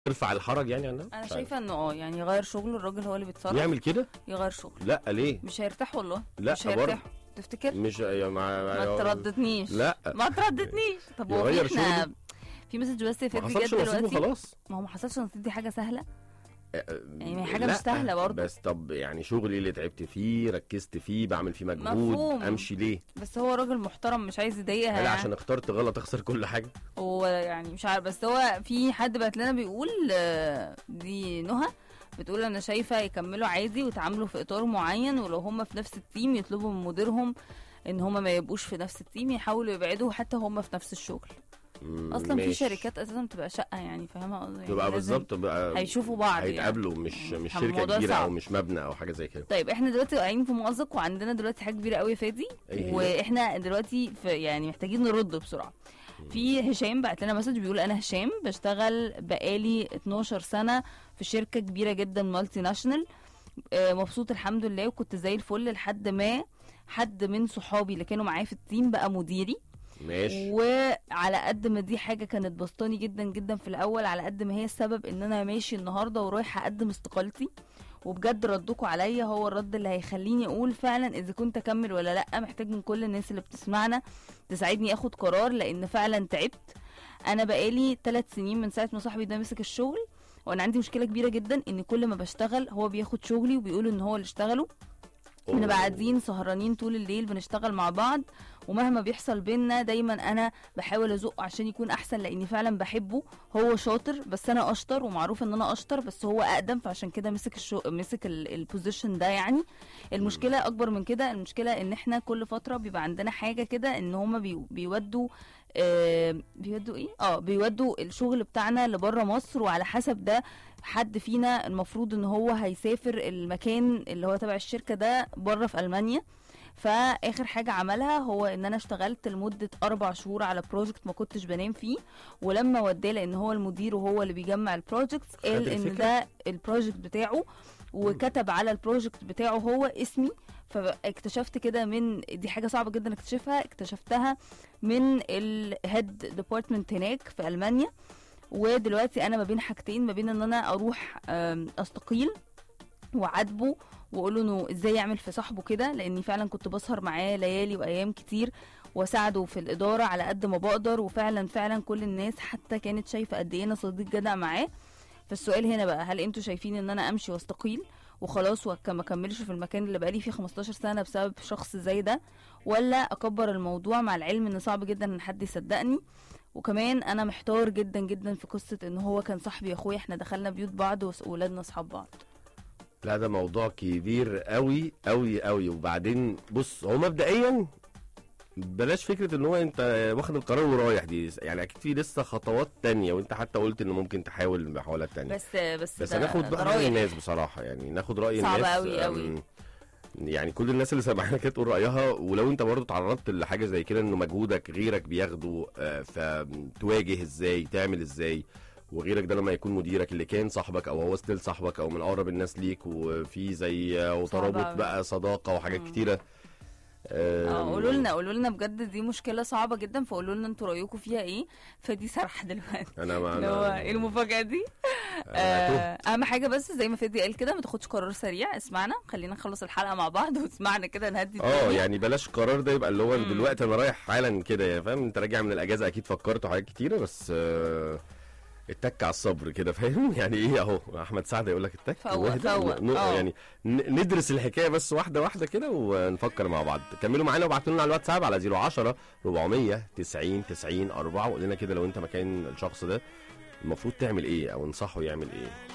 ترفع الحرج يعني عنها انا مش شايفه انه اه يعني يغير شغله الراجل هو اللي عارف. بيتصرف يعمل كده يغير شغله لا ليه مش هيرتاح والله لا مش برضه. هيرتاح تفتكر مش يا ما, ما ترددنيش لا ما ترددنيش طب هو يغير في احنا شغله. في مسج بس ما فات حصلش جت نصيبه دلوقتي خلاص ما هو ما حصلش نصيب دي حاجه سهله يعني ما هي حاجة مش سهلة برضه. بس طب يعني شغلي اللي تعبت فيه ركزت فيه بعمل فيه مجهود مفهوم. امشي ليه بس هو راجل محترم مش عايز يضايقها هل يعني. عشان اخترت غلط اخسر كل حاجه هو يعني مش عارف بس هو في حد بعت لنا بيقول آه، دي نهى بتقول انا شايفه يكملوا عادي ويتعاملوا في اطار معين ولو هم في نفس التيم يطلبوا من مديرهم ان هم ما يبقوش في نفس التيم يحاولوا يبعدوا حتى هم في نفس الشغل مم، اصلا في ماشي. شركات اساسا بتبقى شقه يعني فاهمه قصدي يعني تبقى لازم بالظبط بقى هيشوفوا بعض يعني. هيتقابلوا مش مش الموضوع شركه كبيره صعب. او مش مبنى او حاجه زي كده طيب احنا دلوقتي واقعين في مأزق وعندنا دلوقتي حاجه كبيره قوي يا فادي إيه هي؟ واحنا دلوقتي في يعني محتاجين نرد بسرعه في هشام بعت لنا مسج بيقول انا هشام بشتغل بقالي 12 سنه في شركه كبيره جدا مالتي ناشونال آه، مبسوط الحمد لله وكنت زي الفل لحد ما حد من صحابي اللي كانوا معايا في التيم بقى مديري ماشي وعلى قد ما دي حاجه كانت بسطاني جدا جدا في الاول على قد ما هي السبب ان انا ماشي النهارده ورايح اقدم استقالتي وبجد ردكم عليا هو الرد اللي هيخليني اقول فعلا اذا كنت اكمل ولا لا محتاج من كل الناس اللي بتسمعنا تساعدني اخد قرار لان فعلا تعبت انا بقالي ثلاث سنين من ساعه ما صاحبي ده مسك الشغل وانا عندي مشكله كبيره جدا ان كل ما بشتغل هو بياخد شغلي وبيقول ان هو اللي اشتغله بنبقى قاعدين سهرانين طول الليل بنشتغل مع بعض ومهما بيحصل بينا دايما انا بحاول ازقه عشان يكون احسن لاني فعلا بحبه هو شاطر بس انا اشطر ومعروف ان انا اشطر بس هو اقدم فعشان كده مسك الشو... مسك ال- البوزيشن ده يعني المشكله اكبر من كده المشكله ان احنا كل فتره بيبقى عندنا حاجه كده ان هما بي... بيودوا آه بيودوا ايه اه بيودوا الشغل بتاعنا لبره مصر وعلى حسب ده حد فينا المفروض ان هو هيسافر المكان اللي هو تبع الشركه ده بره في المانيا فاخر حاجه عملها هو ان انا اشتغلت لمده اربع شهور على بروجكت ما كنتش بنام فيه ولما وداه لان هو المدير وهو اللي بيجمع البروجكتس قال ان الفكرة؟ ده البروجكت بتاعه وكتب على البروجكت بتاعه هو اسمي فاكتشفت كده من دي حاجه صعبه جدا اكتشفها اكتشفتها من الهيد ديبارتمنت هناك في المانيا ودلوقتي انا ما بين حاجتين ما بين ان انا اروح أم، استقيل وعاتبه واقول له انه ازاي يعمل في صاحبه كده لاني فعلا كنت بسهر معاه ليالي وايام كتير واساعده في الاداره على قد ما بقدر وفعلا فعلا كل الناس حتى كانت شايفه قد ايه انا صديق جدع معاه فالسؤال هنا بقى هل انتوا شايفين ان انا امشي واستقيل وخلاص وما اكملش في المكان اللي بقالي فيه 15 سنه بسبب شخص زي ده ولا اكبر الموضوع مع العلم ان صعب جدا ان حد يصدقني وكمان انا محتار جدا جدا في قصه ان هو كان صاحبي اخويا احنا دخلنا بيوت بعض واولادنا اصحاب بعض لا ده موضوع كبير قوي قوي قوي وبعدين بص هو مبدئيا بلاش فكره ان هو انت واخد القرار ورايح دي يعني اكيد في لسه خطوات تانية وانت حتى قلت ان ممكن تحاول محاولات تانية بس بس بس ده- هناخد ده بقى راي رايح. الناس بصراحه يعني ناخد راي صعب الناس أوي أوي. أم، يعني كل الناس اللي سامعانا كده تقول رايها ولو انت برضو تعرضت لحاجه زي كده انه مجهودك غيرك بياخده آه، فتواجه ازاي تعمل ازاي وغيرك ده لما يكون مديرك اللي كان صاحبك او هو ستيل صاحبك او من اقرب الناس ليك وفي زي آه، وترابط أوي. بقى صداقه وحاجات مم. كتيره اه آم، قولوا لنا قولوا لنا بجد دي مشكله صعبه جدا فقولوا لنا انتوا رايكم فيها ايه فدي سرح دلوقتي انا ما اللي هو أنا- ايه المفاجاه دي أنا تهت. آه اهم حاجه بس زي ما فادي قال كده ما تاخدش قرار سريع اسمعنا خلينا نخلص الحلقه مع بعض واسمعنا كده نهدي اه الدنيا. يعني بلاش القرار ده يبقى اللي هو مم. دلوقتي انا رايح حالا كده يا فاهم انت راجع من الاجازه اكيد فكرت وحاجات كتيره بس آه، اتك على الصبر كده فاهم يعني ايه اهو احمد سعد يقول لك اتك فوق- واهدى فوق. ن- اه. يعني ن- ندرس الحكايه بس واحده واحده كده ونفكر مع بعض كملوا معانا وابعتوا لنا على الواتساب على 010 400 90 90 4 وقول لنا كده لو انت مكان الشخص ده المفروض تعمل ايه او انصحه يعمل ايه